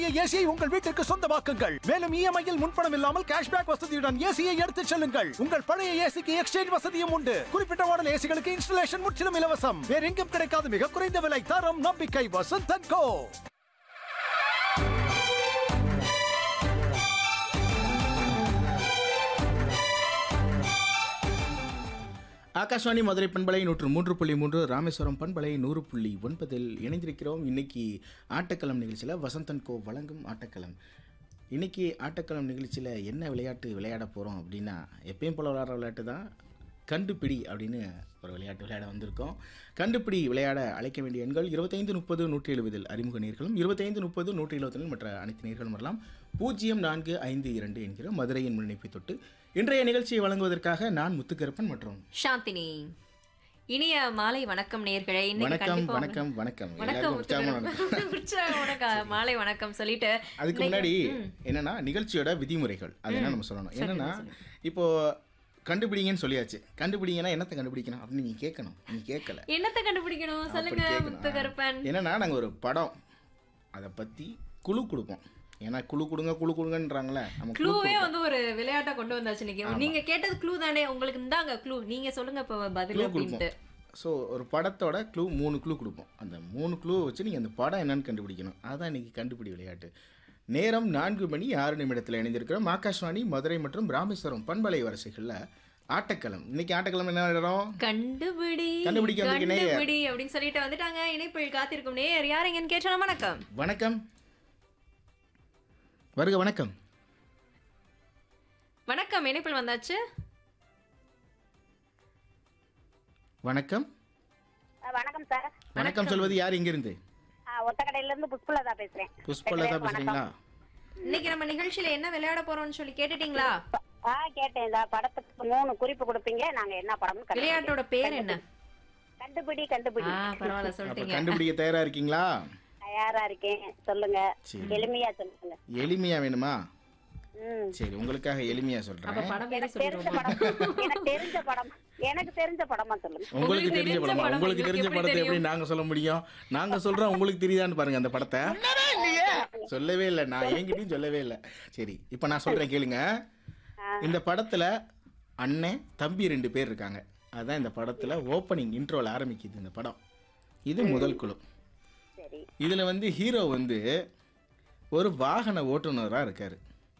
ஏசியை உங்கள் வீட்டிற்கு சொந்தமாக்குங்கள் மேலும் இஎம்ஐயில் முன்பணம் இல்லாமல் கேஷ்பேக் வசதியுடன் ஏசியை எடுத்துச் செல்லுங்கள் உங்கள் பழைய ஏசிக்கு எக்ஸ்சேஞ்ச் வசதியும் உண்டு குறிப்பிட்ட மாடல் ஏசிகளுக்கு இன்ஸ்டலேஷன் முற்றிலும் இலவசம் வேற எங்கும் கிடைக்காத மிக குறைந்த விலை தரம் நம்பிக்கை வசந்தன் கோ ஆகாஷ்வாணி மதுரை பண்பலை நூற்று மூன்று புள்ளி மூன்று ராமேஸ்வரம் பண்பலை நூறு புள்ளி ஒன்பதில் இணைந்திருக்கிறோம் இன்னைக்கு ஆட்டக்களம் நிகழ்ச்சியில் வசந்தன் கோ வழங்கும் ஆட்டக்களம் இன்னைக்கு ஆட்டக்களம் நிகழ்ச்சியில் என்ன விளையாட்டு விளையாட போகிறோம் அப்படின்னா எப்பயும் போல விளையாடுற விளையாட்டு தான் கண்டுபிடி அப்படின்னு ஒரு விளையாட்டு விளையாட வந்திருக்கோம் கண்டுபிடி விளையாட அழைக்க வேண்டிய எண்கள் இருபத்தைந்து முப்பது நூற்றி எழுபதில் அறிமுக நேர்களும் இருபத்தைந்து முப்பது நூற்றி எழுபதில் மற்ற அனைத்து நேர்களும் வரலாம் பூஜ்ஜியம் நான்கு ஐந்து இரண்டு என்கிற மதுரையின் முன்னிப்பை தொட்டு இன்றைய நிகழ்ச்சியை வழங்குவதற்காக நான் முத்துக்கருப்பன் மற்றும் சாந்தினி இனிய மாலை வணக்கம் நேயர்களே இன்னைக்கு வணக்கம் கண்டிப்பா வணக்கம் வணக்கம் வணக்கம் எல்லாருக்கும் உற்சாகமான வணக்கம். முத்துக்கருப்பு. உற்சாக வணக்கம் மாலை வணக்கம் சொல்லிட்டு அதுக்கு முன்னாடி என்னன்னா நிகழ்ச்சியோட விதிமுறைகள் அது என்ன நம்ம சொல்லணும் என்னன்னா இப்போ கண்டுபிடிங்கன்னு சொல்லியாச்சு கண்டுபிடிங்கன்னா என்னத்தை கண்டுபிடிக்கணும் அப்படின்னு நீங்க கேட்கணும் நீ கேட்கல என்னத்தை கண்டுபிடிக்கணும் சொல்லுங்க கேட்கணும். முத்துக்கருப்பன் என்னன்னா நாங்க ஒரு படம் அதை பத்தி குழு கொடுப்போம் ஏன்னா குழு கொடுங்க குழு கொடுங்கன்றாங்களே நம்ம குழு க்ளூவே வந்து ஒரு விளையாட்டா கொண்டு வந்தாச்சு இன்னைக்கு நீங்க கேட்டது க்ளூ தானே உங்களுக்கு இந்தாங்க க்ளூ நீங்க சொல்லுங்க இப்ப பதில் க்ளூ அப்படின்ட்டு கொடுப்போம் ஸோ ஒரு படத்தோட க்ளூ மூணு க்ளூ கொடுப்போம் அந்த மூணு க்ளூ வச்சு நீங்கள் அந்த படம் என்னன்னு கண்டுபிடிக்கணும் அதான் இன்னைக்கு கண்டுபிடி விளையாட்டு நேரம் நான்கு மணி ஆறு நிமிடத்தில் இணைந்திருக்கிறோம் ஆகாஷ்வாணி மதுரை மற்றும் ராமேஸ்வரம் பண்பலை வரிசைகளில் ஆட்டக்களம் இன்னைக்கு ஆட்டக்களம் என்ன இடம் கண்டுபிடி கண்டுபிடிக்க வந்திருக்க நேயர். கண்டுபிடி அப்படின்னு சொல்லிட்டு வந்துட்டாங்க இணைப்பில் காத்திருக்கும் நேயர் யாருங்கன்னு கேட்டா வணக்கம் வணக்கம் வருக வணக்கம் வணக்கம் இணைப்பில் வந்தாச்சு வணக்கம் ஆ, வணக்கம் சார் வணக்கம் சொல்வது யார் இங்கிருந்து ஆ, ஒத்தக்கடையில இருந்து புஷ்பலதா பேசுறேன் புஷ்பலதா பேசுறீங்களா இன்னைக்கு நம்ம நிகழ்ச்சியில என்ன விளையாட போறோம்னு சொல்லி கேட்டுட்டீங்களா ஆ கேட்டேன் இந்த படத்துக்கு மூணு குறிப்பு கொடுப்பீங்க நாங்க என்ன படம்னு கண்டுபிடி- விளையாட்டோட பேர் என்ன கண்டுபிடி கண்டுபிடி ஆ பரவாயில்ல அப்போ சொல்லிட்டீங்க கண்டுபிடிக்க தயாரா இருக்கீங்களா தயாரா இருக்கேன் சொல்லுங்க சரி. எளிமையா சொல்லுங்க எளிமையா வேணுமா ம் சரி உங்களுக்காக எளிமையா அப்ப சொல்றேன் படம் பேரே எனக்கு தெரிஞ்ச சொல்லிடுவோம் படம் எனக்கு தெரிஞ்ச படம் எனக்கு தெரிஞ்ச படமா சொல்லுங்க உங்களுக்கு உங்களுக்கு தெரிஞ்ச தெரிஞ்ச படமா படம் உங்களுக்கு உங்களுக்கு தெரிஞ்ச எப்படி படத்தை எப்படி தெரியும்? நாங்க சொல்ல முடியும் நாங்க சொல்றோம் உங்களுக்கு தெரியுதான்னு பாருங்க அந்த படத்தை சொல்லவே இல்லை நான் என்கிட்டயும் சொல்லவே இல்லை சரி இப்போ நான் சொல்றேன் கேளுங்க இந்த படத்துல அண்ணன் தம்பி ரெண்டு பேர் இருக்காங்க அதான் இந்த படத்துல ஓப்பனிங் இன்ட்ரோல ஆரம்பிக்குது இந்த படம் இது முதல் குழு சரி இதுல வந்து ஹீரோ வந்து ஒரு வாகன ஓட்டுநரா இருக்காரு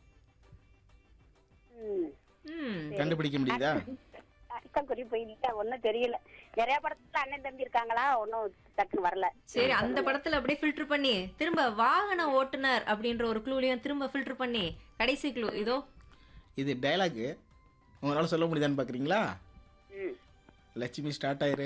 ம் ம் கண்டுபிடிக்க முடியுதா அடுத்த குறிப்பு இல்ல ஒண்ணும் தெரியல நிறைய படத்துல அண்ணன் தம்பி இருக்காங்களா ஒன்னும் டக்குன்னு வரல சரி அந்த படத்துல அப்படியே ஃபில்டர் பண்ணி திரும்ப வாகன ஓட்டுநர் அப்படின்ற ஒரு க்ளூலையும் திரும்ப ஃபில்டர் பண்ணி கடைசி க்ளூ இதோ இது டயலாகு உங்களால சொல்ல முடியுதான்னு பாக்குறீங்களா ம் லட்சுமி ஸ்டார்ட் ஆயிரு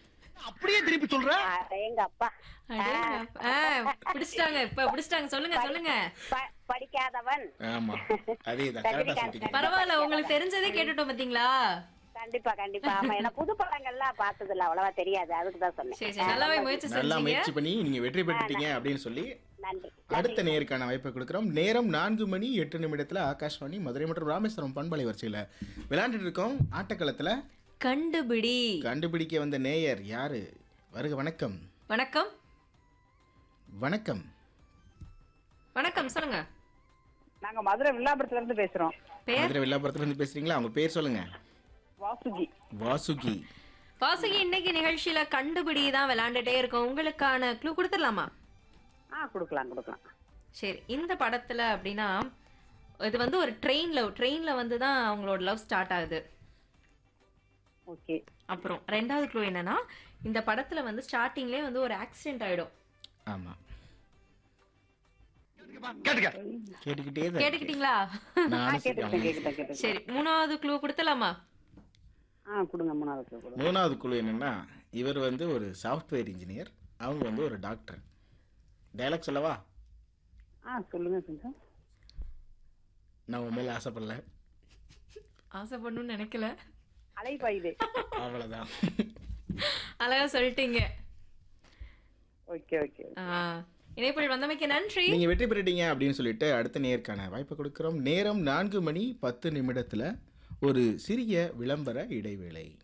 அட, எங்க அப்பா அடேங்கப்பா. ஆ, பிடிச்சிட்டாங்க இப்ப பிடிச்சிட்டாங்க சொல்லுங்க சொல்லுங்க ப- படிக்காதவன் ஆமா அதேதான் கரெக்டா சொல்லிட்டீங்க பரவாயில்ல உங்களுக்கு தெரிஞ்சதே கேட்டுட்டோம் பாத்தீங்களா கண்டிப்பா கண்டிப்பா ஆமா ஏன்னா புது படங்கள்லாம் பார்த்தது இல்ல அவ்வளவா தெரியாது அதுக்கு தான் சொன்னேன் சரி சரி நல்லாவே முயற்சி நல்லா செஞ்சீங்க முயற்சி பண்ணி நீங்க வெற்றி பெற்றுட்டீங்க அப்படின்னு சொல்லி நன்றி அடுத்த நேருக்கான வாய்ப்பை கொடுக்குறோம் நேரம் நான்கு மணி எட்டு நிமிடத்துல ஆகாஷ்வாணி மதுரை மற்றும் ராமேஸ்வரம் பண்பலை வரிசையில விளையாண்டுட்டு இருக்கோம் ஆட்டக்களத்துல கண்டுபிடி கண்டுபிடிக்க வந்த நேயர் யாரு வருக வணக்கம் வணக்கம் வணக்கம் வணக்கம் சொல்லுங்க நாங்க மதுரை வில்லாபுரத்துல இருந்து பேசுறோம் பேர் மதுரை வில்லாபுரத்துல இருந்து பேசுறீங்களா அவங்க பேர் சொல்லுங்க வாசுகி வாசுகி வாசுகி இன்னைக்கு நிகழ்ச்சியில கண்டுபிடி தான் விளையாண்டுட்டே இருக்கோம் உங்களுக்கான க்ளூ கொடுத்துடலாமா ஆ கொடுக்கலாம் கொடுக்கலாம் சரி இந்த படத்துல அப்படின்னா இது வந்து ஒரு ட்ரெயின் லவ் ட்ரெயின்ல வந்து தான் அவங்களோட லவ் ஸ்டார்ட் ஆகுது ஓகே அப்புறம் ரெண்டாவது க்ளூ என்னன்னா இந்த படத்துல வந்து ஸ்டார்டிங்லேயே வந்து ஒரு ஆக்சிடென்ட் ஆயிடும் ஆமா கேட்டுக்கிட்டே தான் இருக்கு. கேட்டுக்கிட்டீங்களா நானும் சரி, கேட்டுக்கிட்டேன் அவங்களும் கேட்டுக்கிட்டேன் கேட்டுக்கிட்டேன் சரி மூணாவது க்ளூ கொடுத்துலாமா ஆ கொடுங்க மூணாவது clue கொடுங்க மூணாவது குழு என்னன்னா இவர் வந்து ஒரு சாஃப்ட்வேர் இன்ஜினியர் அவங்க வந்து ஒரு டாக்டர் டைலாக் சொல்லவா ஆ சொல்லுங்க கொஞ்சம் நான் உன் மேல ஆசைப்படல ஆசைப்படணும்னு நினைக்கல அலைபாயுதே அவ்வளவுதான் அழகா சொல்லிட்டீங்க ஓகே ஓகே ஆ, இணைப்பில் வந்தமைக்கு நன்றி நீங்க வெற்றி பெற்றிட்டீங்க அப்படின்னு சொல்லிட்டு அடுத்த நேருக்கான வாய்ப்பை கொடுக்கிறோம் நேரம் நான்கு மணி பத்து நிமிடத்துல ஒரு சிறிய விளம்பர இடைவேளை